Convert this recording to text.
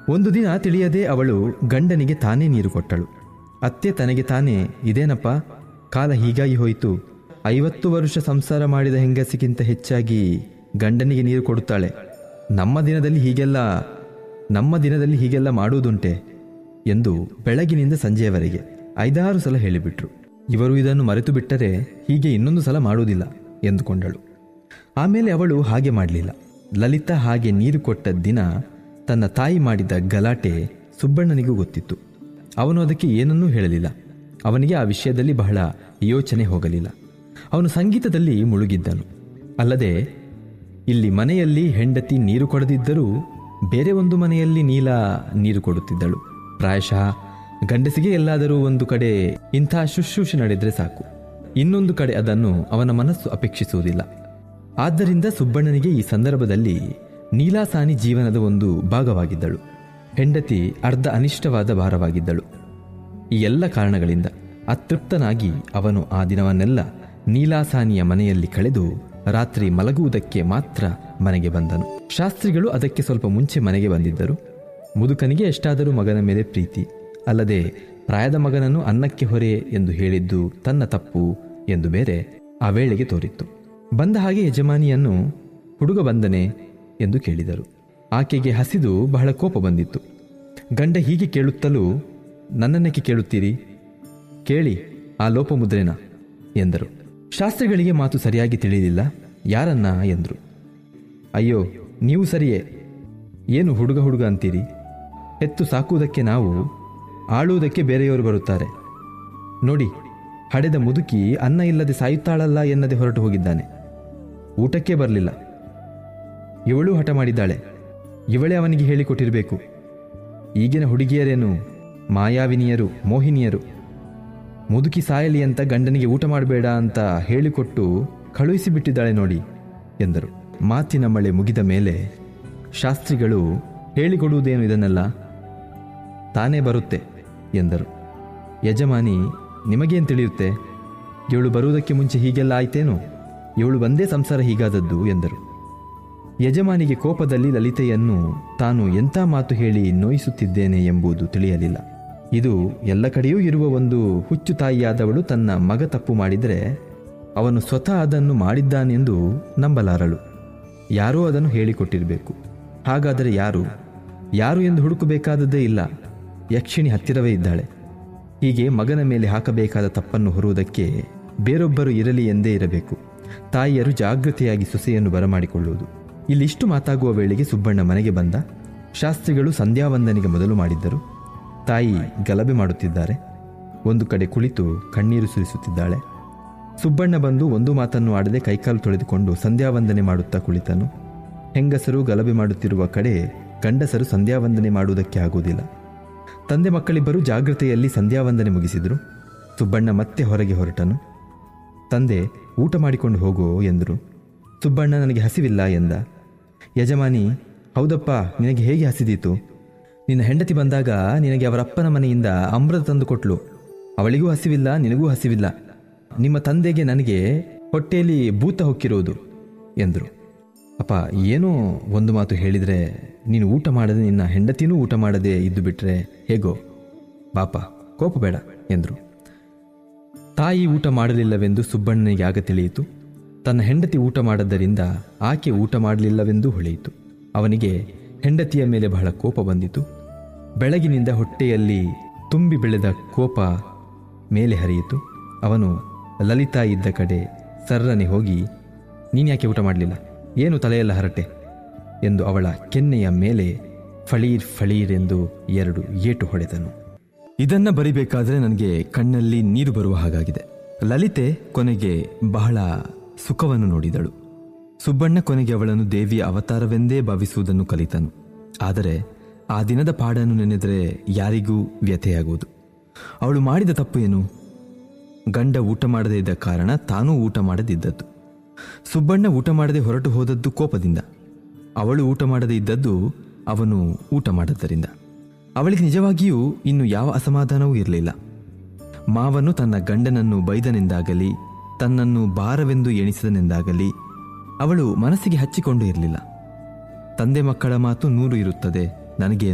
ಒಂದು ದಿನ ತಿಳಿಯದೆ ಅವಳು ಗಂಡನಿಗೆ ತಾನೇ ನೀರು ಕೊಟ್ಟಳು ಅತ್ತೆ ತನಗೆ ತಾನೇ ಇದೇನಪ್ಪ ಕಾಲ ಹೀಗಾಗಿ ಹೋಯಿತು ಐವತ್ತು ವರುಷ ಸಂಸಾರ ಮಾಡಿದ ಹೆಂಗಸಿಗಿಂತ ಹೆಚ್ಚಾಗಿ ಗಂಡನಿಗೆ ನೀರು ಕೊಡುತ್ತಾಳೆ ನಮ್ಮ ದಿನದಲ್ಲಿ ಹೀಗೆಲ್ಲ ನಮ್ಮ ದಿನದಲ್ಲಿ ಹೀಗೆಲ್ಲ ಮಾಡುವುದುಂಟೆ ಎಂದು ಬೆಳಗಿನಿಂದ ಸಂಜೆಯವರೆಗೆ ಐದಾರು ಸಲ ಹೇಳಿಬಿಟ್ರು ಇವರು ಇದನ್ನು ಮರೆತು ಬಿಟ್ಟರೆ ಹೀಗೆ ಇನ್ನೊಂದು ಸಲ ಮಾಡುವುದಿಲ್ಲ ಎಂದುಕೊಂಡಳು ಆಮೇಲೆ ಅವಳು ಹಾಗೆ ಮಾಡಲಿಲ್ಲ ಲಲಿತಾ ಹಾಗೆ ನೀರು ಕೊಟ್ಟ ದಿನ ತನ್ನ ತಾಯಿ ಮಾಡಿದ ಗಲಾಟೆ ಸುಬ್ಬಣ್ಣನಿಗೂ ಗೊತ್ತಿತ್ತು ಅವನು ಅದಕ್ಕೆ ಏನನ್ನೂ ಹೇಳಲಿಲ್ಲ ಅವನಿಗೆ ಆ ವಿಷಯದಲ್ಲಿ ಬಹಳ ಯೋಚನೆ ಹೋಗಲಿಲ್ಲ ಅವನು ಸಂಗೀತದಲ್ಲಿ ಮುಳುಗಿದ್ದನು ಅಲ್ಲದೆ ಇಲ್ಲಿ ಮನೆಯಲ್ಲಿ ಹೆಂಡತಿ ನೀರು ಕೊಡದಿದ್ದರೂ ಬೇರೆ ಒಂದು ಮನೆಯಲ್ಲಿ ನೀಲ ನೀರು ಕೊಡುತ್ತಿದ್ದಳು ಪ್ರಾಯಶಃ ಗಂಡಸಿಗೆ ಎಲ್ಲಾದರೂ ಒಂದು ಕಡೆ ಇಂಥ ಶುಶ್ರೂಷೆ ನಡೆದರೆ ಸಾಕು ಇನ್ನೊಂದು ಕಡೆ ಅದನ್ನು ಅವನ ಮನಸ್ಸು ಅಪೇಕ್ಷಿಸುವುದಿಲ್ಲ ಆದ್ದರಿಂದ ಸುಬ್ಬಣ್ಣನಿಗೆ ಈ ಸಂದರ್ಭದಲ್ಲಿ ನೀಲಾಸಾನಿ ಜೀವನದ ಒಂದು ಭಾಗವಾಗಿದ್ದಳು ಹೆಂಡತಿ ಅರ್ಧ ಅನಿಷ್ಟವಾದ ಭಾರವಾಗಿದ್ದಳು ಈ ಎಲ್ಲ ಕಾರಣಗಳಿಂದ ಅತೃಪ್ತನಾಗಿ ಅವನು ಆ ದಿನವನ್ನೆಲ್ಲ ನೀಲಾಸಾನಿಯ ಮನೆಯಲ್ಲಿ ಕಳೆದು ರಾತ್ರಿ ಮಲಗುವುದಕ್ಕೆ ಮಾತ್ರ ಮನೆಗೆ ಬಂದನು ಶಾಸ್ತ್ರಿಗಳು ಅದಕ್ಕೆ ಸ್ವಲ್ಪ ಮುಂಚೆ ಮನೆಗೆ ಬಂದಿದ್ದರು ಮುದುಕನಿಗೆ ಎಷ್ಟಾದರೂ ಮಗನ ಮೇಲೆ ಪ್ರೀತಿ ಅಲ್ಲದೆ ಪ್ರಾಯದ ಮಗನನ್ನು ಅನ್ನಕ್ಕೆ ಹೊರೆ ಎಂದು ಹೇಳಿದ್ದು ತನ್ನ ತಪ್ಪು ಎಂದು ಬೇರೆ ಆ ವೇಳೆಗೆ ತೋರಿತ್ತು ಬಂದ ಹಾಗೆ ಯಜಮಾನಿಯನ್ನು ಹುಡುಗ ಬಂದನೆ ಎಂದು ಕೇಳಿದರು ಆಕೆಗೆ ಹಸಿದು ಬಹಳ ಕೋಪ ಬಂದಿತ್ತು ಗಂಡ ಹೀಗೆ ಕೇಳುತ್ತಲೂ ನನ್ನನ್ನೇಕೆ ಕೇಳುತ್ತೀರಿ ಕೇಳಿ ಆ ಲೋಪಮುದ್ರೆನ ಎಂದರು ಶಾಸ್ತ್ರಿಗಳಿಗೆ ಮಾತು ಸರಿಯಾಗಿ ತಿಳಿಯಲಿಲ್ಲ ಯಾರನ್ನ ಎಂದರು ಅಯ್ಯೋ ನೀವು ಸರಿಯೇ ಏನು ಹುಡುಗ ಹುಡುಗ ಅಂತೀರಿ ಹೆತ್ತು ಸಾಕುವುದಕ್ಕೆ ನಾವು ಆಳುವುದಕ್ಕೆ ಬೇರೆಯವರು ಬರುತ್ತಾರೆ ನೋಡಿ ಹಡೆದ ಮುದುಕಿ ಅನ್ನ ಇಲ್ಲದೆ ಸಾಯುತ್ತಾಳಲ್ಲ ಎನ್ನದೆ ಹೊರಟು ಹೋಗಿದ್ದಾನೆ ಊಟಕ್ಕೆ ಬರಲಿಲ್ಲ ಇವಳು ಹಠ ಮಾಡಿದ್ದಾಳೆ ಇವಳೇ ಅವನಿಗೆ ಹೇಳಿಕೊಟ್ಟಿರಬೇಕು ಈಗಿನ ಹುಡುಗಿಯರೇನು ಮಾಯಾವಿನಿಯರು ಮೋಹಿನಿಯರು ಮುದುಕಿ ಸಾಯಲಿ ಅಂತ ಗಂಡನಿಗೆ ಊಟ ಮಾಡಬೇಡ ಅಂತ ಹೇಳಿಕೊಟ್ಟು ಕಳುಹಿಸಿಬಿಟ್ಟಿದ್ದಾಳೆ ನೋಡಿ ಎಂದರು ಮಾತಿನ ಮಳೆ ಮುಗಿದ ಮೇಲೆ ಶಾಸ್ತ್ರಿಗಳು ಹೇಳಿಕೊಡುವುದೇನು ಇದನ್ನೆಲ್ಲ ತಾನೇ ಬರುತ್ತೆ ಎಂದರು ಯಜಮಾನಿ ನಿಮಗೇನು ತಿಳಿಯುತ್ತೆ ಇವಳು ಬರುವುದಕ್ಕೆ ಮುಂಚೆ ಹೀಗೆಲ್ಲ ಆಯ್ತೇನು ಇವಳು ಬಂದೇ ಸಂಸಾರ ಹೀಗಾದದ್ದು ಎಂದರು ಯಜಮಾನಿಗೆ ಕೋಪದಲ್ಲಿ ಲಲಿತೆಯನ್ನು ತಾನು ಎಂಥ ಮಾತು ಹೇಳಿ ನೋಯಿಸುತ್ತಿದ್ದೇನೆ ಎಂಬುದು ತಿಳಿಯಲಿಲ್ಲ ಇದು ಎಲ್ಲ ಕಡೆಯೂ ಇರುವ ಒಂದು ಹುಚ್ಚು ತಾಯಿಯಾದವಳು ತನ್ನ ಮಗ ತಪ್ಪು ಮಾಡಿದರೆ ಅವನು ಸ್ವತಃ ಅದನ್ನು ಮಾಡಿದ್ದಾನೆಂದು ನಂಬಲಾರಳು ಯಾರೋ ಅದನ್ನು ಹೇಳಿಕೊಟ್ಟಿರಬೇಕು ಹಾಗಾದರೆ ಯಾರು ಯಾರು ಎಂದು ಹುಡುಕಬೇಕಾದದ್ದೇ ಇಲ್ಲ ಯಕ್ಷಿಣಿ ಹತ್ತಿರವೇ ಇದ್ದಾಳೆ ಹೀಗೆ ಮಗನ ಮೇಲೆ ಹಾಕಬೇಕಾದ ತಪ್ಪನ್ನು ಹೊರುವುದಕ್ಕೆ ಬೇರೊಬ್ಬರು ಇರಲಿ ಎಂದೇ ಇರಬೇಕು ತಾಯಿಯರು ಜಾಗೃತೆಯಾಗಿ ಸೊಸೆಯನ್ನು ಬರಮಾಡಿಕೊಳ್ಳುವುದು ಇಲ್ಲಿಷ್ಟು ಮಾತಾಗುವ ವೇಳೆಗೆ ಸುಬ್ಬಣ್ಣ ಮನೆಗೆ ಬಂದ ಶಾಸ್ತ್ರಿಗಳು ಸಂಧ್ಯಾವಂದನೆಗೆ ಮೊದಲು ಮಾಡಿದ್ದರು ತಾಯಿ ಗಲಭೆ ಮಾಡುತ್ತಿದ್ದಾರೆ ಒಂದು ಕಡೆ ಕುಳಿತು ಕಣ್ಣೀರು ಸುರಿಸುತ್ತಿದ್ದಾಳೆ ಸುಬ್ಬಣ್ಣ ಬಂದು ಒಂದು ಮಾತನ್ನು ಆಡದೆ ಕೈಕಾಲು ತೊಳೆದುಕೊಂಡು ಸಂಧ್ಯಾವಂದನೆ ಮಾಡುತ್ತಾ ಕುಳಿತನು ಹೆಂಗಸರು ಗಲಭೆ ಮಾಡುತ್ತಿರುವ ಕಡೆ ಗಂಡಸರು ಸಂಧ್ಯಾವಂದನೆ ಮಾಡುವುದಕ್ಕೆ ಆಗುವುದಿಲ್ಲ ತಂದೆ ಮಕ್ಕಳಿಬ್ಬರು ಜಾಗೃತೆಯಲ್ಲಿ ಸಂಧ್ಯಾವಂದನೆ ಮುಗಿಸಿದರು ಸುಬ್ಬಣ್ಣ ಮತ್ತೆ ಹೊರಗೆ ಹೊರಟನು ತಂದೆ ಊಟ ಮಾಡಿಕೊಂಡು ಹೋಗೋ ಎಂದರು ಸುಬ್ಬಣ್ಣ ನನಗೆ ಹಸಿವಿಲ್ಲ ಎಂದ ಯಜಮಾನಿ ಹೌದಪ್ಪ ನಿನಗೆ ಹೇಗೆ ಹಸಿದೀತು ನಿನ್ನ ಹೆಂಡತಿ ಬಂದಾಗ ನಿನಗೆ ಅವರ ಅಪ್ಪನ ಮನೆಯಿಂದ ಅಮೃತ ತಂದು ಕೊಟ್ಲು ಅವಳಿಗೂ ಹಸಿವಿಲ್ಲ ನಿನಗೂ ಹಸಿವಿಲ್ಲ ನಿಮ್ಮ ತಂದೆಗೆ ನನಗೆ ಹೊಟ್ಟೆಯಲ್ಲಿ ಭೂತ ಹೊಕ್ಕಿರುವುದು ಎಂದರು ಅಪ್ಪ ಏನೋ ಒಂದು ಮಾತು ಹೇಳಿದರೆ ನೀನು ಊಟ ಮಾಡದೆ ನಿನ್ನ ಹೆಂಡತಿನೂ ಊಟ ಮಾಡದೆ ಇದ್ದು ಬಿಟ್ರೆ ಹೇಗೋ ಬಾಪ ಕೋಪ ಬೇಡ ಎಂದರು ತಾಯಿ ಊಟ ಮಾಡಲಿಲ್ಲವೆಂದು ಸುಬ್ಬಣ್ಣನಿಗೆ ಆಗ ತಿಳಿಯಿತು ತನ್ನ ಹೆಂಡತಿ ಊಟ ಮಾಡದ್ದರಿಂದ ಆಕೆ ಊಟ ಮಾಡಲಿಲ್ಲವೆಂದೂ ಹೊಳೆಯಿತು ಅವನಿಗೆ ಹೆಂಡತಿಯ ಮೇಲೆ ಬಹಳ ಕೋಪ ಬಂದಿತು ಬೆಳಗಿನಿಂದ ಹೊಟ್ಟೆಯಲ್ಲಿ ತುಂಬಿ ಬೆಳೆದ ಕೋಪ ಮೇಲೆ ಹರಿಯಿತು ಅವನು ಲಲಿತಾ ಇದ್ದ ಕಡೆ ಸರ್ರನೆ ಹೋಗಿ ನೀನ್ಯಾಕೆ ಊಟ ಮಾಡಲಿಲ್ಲ ಏನು ತಲೆಯೆಲ್ಲ ಹರಟೆ ಎಂದು ಅವಳ ಕೆನ್ನೆಯ ಮೇಲೆ ಫಳೀರ್ ಫಳೀರ್ ಎಂದು ಎರಡು ಏಟು ಹೊಡೆದನು ಇದನ್ನ ಬರಿಬೇಕಾದ್ರೆ ನನಗೆ ಕಣ್ಣಲ್ಲಿ ನೀರು ಬರುವ ಹಾಗಾಗಿದೆ ಲಲಿತೆ ಕೊನೆಗೆ ಬಹಳ ಸುಖವನ್ನು ನೋಡಿದಳು ಸುಬ್ಬಣ್ಣ ಕೊನೆಗೆ ಅವಳನ್ನು ದೇವಿಯ ಅವತಾರವೆಂದೇ ಭಾವಿಸುವುದನ್ನು ಕಲಿತನು ಆದರೆ ಆ ದಿನದ ಪಾಡನ್ನು ನೆನೆದರೆ ಯಾರಿಗೂ ವ್ಯಥೆಯಾಗುವುದು ಅವಳು ಮಾಡಿದ ತಪ್ಪು ಏನು ಗಂಡ ಊಟ ಮಾಡದೇ ಇದ್ದ ಕಾರಣ ತಾನೂ ಊಟ ಮಾಡದಿದ್ದದ್ದು ಸುಬ್ಬಣ್ಣ ಊಟ ಮಾಡದೆ ಹೊರಟು ಹೋದದ್ದು ಕೋಪದಿಂದ ಅವಳು ಊಟ ಮಾಡದೇ ಇದ್ದದ್ದು ಅವನು ಊಟ ಮಾಡದ್ದರಿಂದ ಅವಳಿಗೆ ನಿಜವಾಗಿಯೂ ಇನ್ನು ಯಾವ ಅಸಮಾಧಾನವೂ ಇರಲಿಲ್ಲ ಮಾವನು ತನ್ನ ಗಂಡನನ್ನು ಬೈದನೆಂದಾಗಲಿ ತನ್ನನ್ನು ಭಾರವೆಂದು ಎಣಿಸಿದನೆಂದಾಗಲಿ ಅವಳು ಮನಸ್ಸಿಗೆ ಹಚ್ಚಿಕೊಂಡು ಇರಲಿಲ್ಲ ತಂದೆ ಮಕ್ಕಳ ಮಾತು ನೂರು ಇರುತ್ತದೆ ನನಗೆ